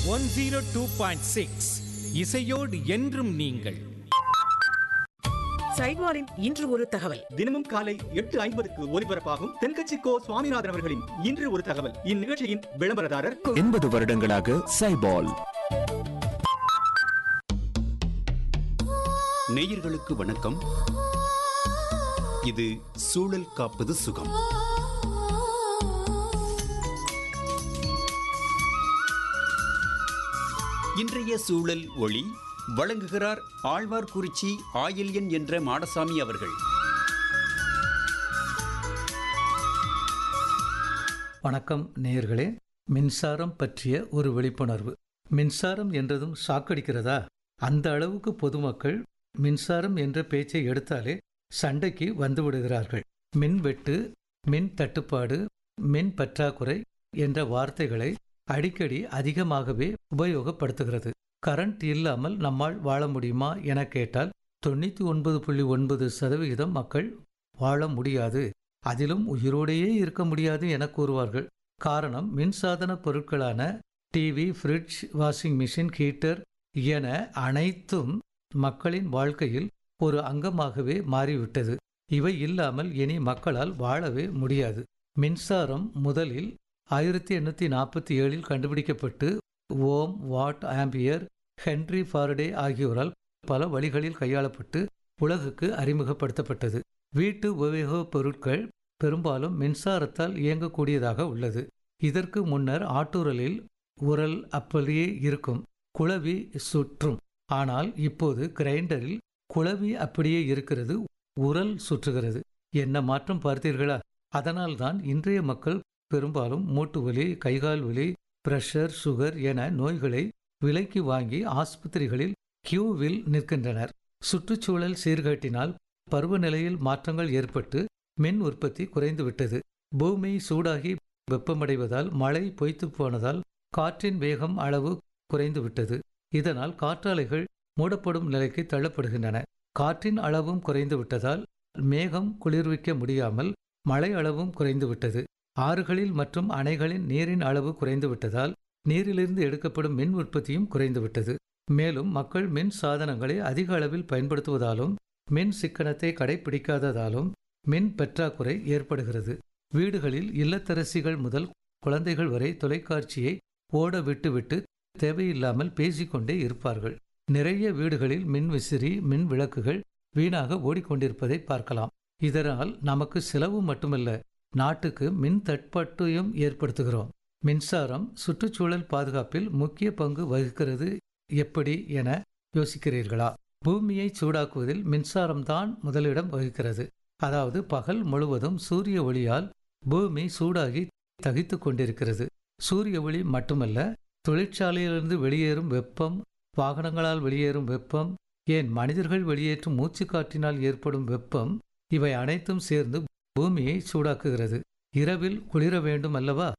one zero two point six இசையோடு என்றும் நீங்கள் சைட்வாரின் இன்று ஒரு தகவல் தினமும் காலை எட்டு ஐம்பதுக்கு ஒலிபரப்பாகும் தென்கட்சி கோ சுவாமிநாதன் அவர்களின் இன்று ஒரு தகவல் இந்நிகழ்ச்சியின் விளம்பரதாரர் எண்பது வருடங்களாக சைபால் நேயர்களுக்கு வணக்கம் இது சூழல் காப்பது சுகம் இன்றைய சூழல் ஒளி வழங்குகிறார் ஆழ்வார்குறிச்சி ஆயில்யன் என்ற மாடசாமி அவர்கள் வணக்கம் நேயர்களே மின்சாரம் பற்றிய ஒரு விழிப்புணர்வு மின்சாரம் என்றதும் சாக்கடிக்கிறதா அந்த அளவுக்கு பொதுமக்கள் மின்சாரம் என்ற பேச்சை எடுத்தாலே சண்டைக்கு வந்து விடுகிறார்கள் மின்வெட்டு மின் தட்டுப்பாடு மின் பற்றாக்குறை என்ற வார்த்தைகளை அடிக்கடி அதிகமாகவே உபயோகப்படுத்துகிறது கரண்ட் இல்லாமல் நம்மால் வாழ முடியுமா என கேட்டால் தொண்ணூற்றி ஒன்பது புள்ளி ஒன்பது சதவிகிதம் மக்கள் வாழ முடியாது அதிலும் உயிரோடையே இருக்க முடியாது என கூறுவார்கள் காரணம் மின்சாதன பொருட்களான TV fridge washing machine heater என அனைத்தும் மக்களின் வாழ்க்கையில் ஒரு அங்கமாகவே மாறிவிட்டது இவை இல்லாமல் இனி மக்களால் வாழவே முடியாது மின்சாரம் முதலில் ஆயிரத்தி எண்ணூற்றி நாற்பத்தி ஏழில் கண்டுபிடிக்கப்பட்டு ohm watt ampere Henry Faraday ஆகியோரால் பல வழிகளில் கையாளப்பட்டு உலகுக்கு அறிமுகப்படுத்தப்பட்டது வீட்டு உபயோகப் பொருட்கள் பெரும்பாலும் மின்சாரத்தால் இயங்கக்கூடியதாக உள்ளது இதற்கு முன்னர் ஆட்டுரலில் உரல் அப்படியே இருக்கும் குளவி சுற்றும் ஆனால் இப்போது கிரைண்டரில் குளவி அப்படியே இருக்கிறது உரல் சுற்றுகிறது என்ன மாற்றம் பார்த்தீர்களா அதனால்தான் இன்றைய மக்கள் பெரும்பாலும் மூட்டு வலி கைகால் வலி பிரஷர் சுகர் என நோய்களை விலைக்கு வாங்கி ஆஸ்பத்திரிகளில் கியூவில் நிற்கின்றனர் சுற்றுச்சூழல் சீர்கேட்டினால் பருவநிலையில் மாற்றங்கள் ஏற்பட்டு மின் உற்பத்தி குறைந்துவிட்டது பூமி சூடாகி வெப்பமடைவதால் மழை பொய்த்து போனதால் காற்றின் வேகம் அளவு குறைந்துவிட்டது இதனால் காற்றாலைகள் மூடப்படும் நிலைக்கு தள்ளப்படுகின்றன காற்றின் அளவும் குறைந்து விட்டதால் மேகம் குளிர்விக்க முடியாமல் மழை அளவும் குறைந்துவிட்டது ஆறுகளில் மற்றும் அணைகளின் நீரின் அளவு குறைந்துவிட்டதால் நீரிலிருந்து எடுக்கப்படும் மின் உற்பத்தியும் குறைந்துவிட்டது மேலும் மக்கள் மின் சாதனங்களை அதிக அளவில் பயன்படுத்துவதாலும் மின் சிக்கனத்தை கடைபிடிக்காததாலும் மின் பற்றாக்குறை ஏற்படுகிறது வீடுகளில் இல்லத்தரசிகள் முதல் குழந்தைகள் வரை தொலைக்காட்சியை ஓட விட்டுவிட்டு தேவையில்லாமல் பேசிக்கொண்டே இருப்பார்கள் நிறைய வீடுகளில் மின் விசிறி மின் விளக்குகள் வீணாக ஓடிக்கொண்டிருப்பதை பார்க்கலாம் இதனால் நமக்கு செலவு மட்டுமல்ல நாட்டுக்கு மின் தட்பட்டையும் ஏற்படுத்துகிறோம் மின்சாரம் சுற்றுச்சூழல் பாதுகாப்பில் முக்கிய பங்கு வகிக்கிறது எப்படி என யோசிக்கிறீர்களா பூமியை சூடாக்குவதில் மின்சாரம்தான் முதலிடம் வகிக்கிறது அதாவது பகல் முழுவதும் சூரிய ஒளியால் பூமி சூடாகி தகித்து கொண்டிருக்கிறது சூரிய ஒளி மட்டுமல்ல தொழிற்சாலையிலிருந்து வெளியேறும் வெப்பம் வாகனங்களால் வெளியேறும் வெப்பம் ஏன் மனிதர்கள் வெளியேற்றும் மூச்சுக்காற்றினால் ஏற்படும் வெப்பம் இவை அனைத்தும் சேர்ந்து பூமியை சூடாக்குகிறது இரவில் குளிர வேண்டும் அல்லவா